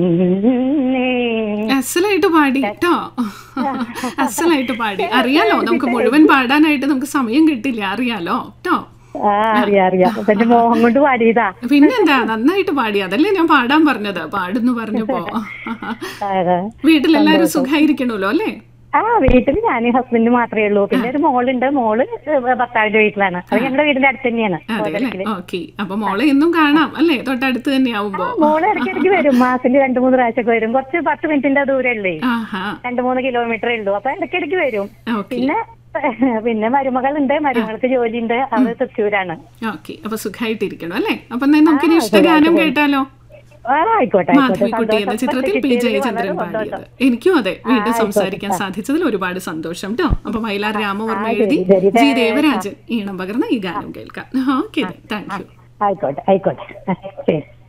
അസലായിട്ട് പാടി കേട്ടോ അസലായിട്ട് പാടി അറിയാലോ നമുക്ക് മുഴുവൻ പാടാനായിട്ട് നമുക്ക് സമയം കിട്ടില്ല അറിയാലോ കേട്ടോ ആ അറിയാം അറിയാം അപ്പൊ എന്റെ മോഹം കൊണ്ട് പാടിയതാ പിന്നെന്താ നന്നായിട്ട് പാടി അതല്ലേ ഞാൻ പാടാൻ പറഞ്ഞത് പാടുന്നു പറഞ്ഞപ്പോ ആ, വീട്ടിലെല്ലാരും സുഖായിരിക്കണല്ലോ അല്ലേ ആ വീട്ടിൽ ഞാൻ ഹസ്ബൻഡ് മാത്രമേ ഉള്ളൂ പിന്നെ ഒരു മോളുണ്ട് മോള് ഭർത്താവിന്റെ വീട്ടിലാണ് അത് ഞങ്ങളുടെ വീടിന്റെ അടുത്ത് തന്നെയാണ് അതെ അല്ലേ ഓക്കെ അപ്പൊ മോളെ എന്നും കാണാം അല്ലേ തൊട്ടടുത്ത് തന്നെ ആവുമ്പോ മോള് ഇടയ്ക്കിടയ്ക്ക് വരും മാസത്തിൽ രണ്ടു മൂന്ന് പ്രാവശ്യമൊക്കെ വരും കുറച്ച് പത്ത് മിനിറ്റിന്റെ ദൂരേ ഉള്ളേ ആഹാ രണ്ടു മൂന്ന് കിലോമീറ്ററേ ഉള്ളൂ അപ്പൊ ഇടയ്ക്കിടയ്ക്ക് വരും ഓക്കെ പിന്നെ പിന്നെ മരുമകളുണ്ട് മരുമകൾക്ക് ജോലിയുണ്ട് അവള് തൃശ്ശൂരാണ് ഓക്കെ അപ്പൊ സുഖമായിട്ടിരിക്കണം അല്ലേ അപ്പൊ എന്നാ നമുക്കിനി ഇഷ്ടഗാനം കേട്ടാലോ ആ ആയിക്കോട്ടെ ആയിക്കോട്ടെ മാധവിക്കുട്ടി എന്ന സന്തോഷം. ചിത്രത്തിൽ പി കിട്ടിയതിൽ ജയചന്ദ്രൻ വളരെ പാടിയത് സന്തോഷം. എനിക്കും അതെ വീണ്ടും സംസാരിക്കാൻ സാധിച്ചതിൽ ഒരുപാട് സന്തോഷം കേട്ടോ അപ്പൊ മൈലാർ രാമവർമ്മ ആ, എഴുതി ശരി, ശരി. ജി ദേവരാജൻ ഈണം പകർന്ന ഈ ഗാനം കേൾക്കാം ഓക്കെ താങ്ക് യു ആയിക്കോട്ടെ ആയിക്കോട്ടെ ശരി